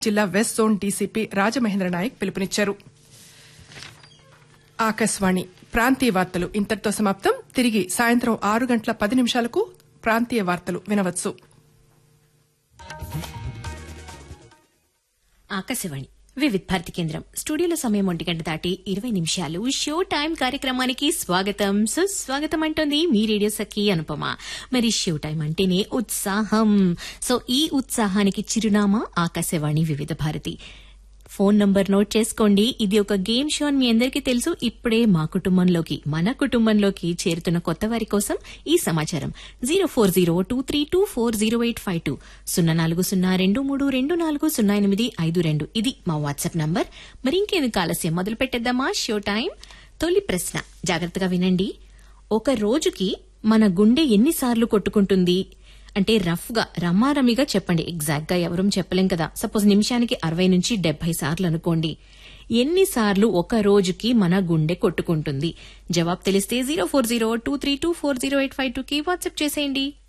జిల్లా west zone DCP Rajamahendra Nayak పిలుపునిచ్చారు ఆకాశవాణి ప్రాంతీయ వార్తలు ఇంతటితో సమాప్తం తిరిగి సాయంత్రం ఆరు గంటల పది నిమిషాలకు ప్రాంతీయ వార్తలు వినవచ్చు ఆకాశవాణి వివిధ్ భారతి కేంద్రం స్టూడియోలో సమయం ఒంటి గంట దాటి ఇరవై నిమిషాలు షో టైం కార్యక్రమానికి స్వాగతం సుస్వాగతం అంటోంది మీ రేడియో సఖి అనుపమ మరి షో టైం అంటేనే ఉత్సాహం సో ఈ ఉత్సాహానికి చిరునామా ఆకాశవాణి వివిధ భారతి ఫోన్ నంబర్ నోట్ చేసుకోండి ఇది ఒక గేమ్ షో అని మీ అందరికీ తెలుసు ఇప్పుడే మా కుటుంబంలోకి మన కుటుంబంలోకి చేరుతున్న కొత్త వారి కోసం ఈ సమాచారం zero four zero two three two four zero eight five two సున్నా నాలుగు సున్నా రెండు మూడు రెండు నాలుగు సున్నా ఎనిమిది ఐదు రెండు ఇది మా వాట్సాప్ నంబర్ మరి ఇంకేందుకు ఆలస్యం మొదలు పెట్టేద్దామా షో టైం తొలి ప్రశ్న జాగ్రత్తగా వినండి ఒక రోజుకి మన గుండె ఎన్నిసార్లు కొట్టుకుంటుంది అంటే రఫ్ గా రమారమిగా చెప్పండి ఎగ్జాక్ట్ గా ఎవరూ చెప్పలేం కదా సపోజ్ నిమిషానికి అరవై నుంచి డెబ్బై సార్లు అనుకోండి ఎన్నిసార్లు ఒక రోజుకి మన గుండె కొట్టుకుంటుంది జవాబు తెలిస్తే zero four zero two three two four zero eight five two కి వాట్సాప్ చేసేయండి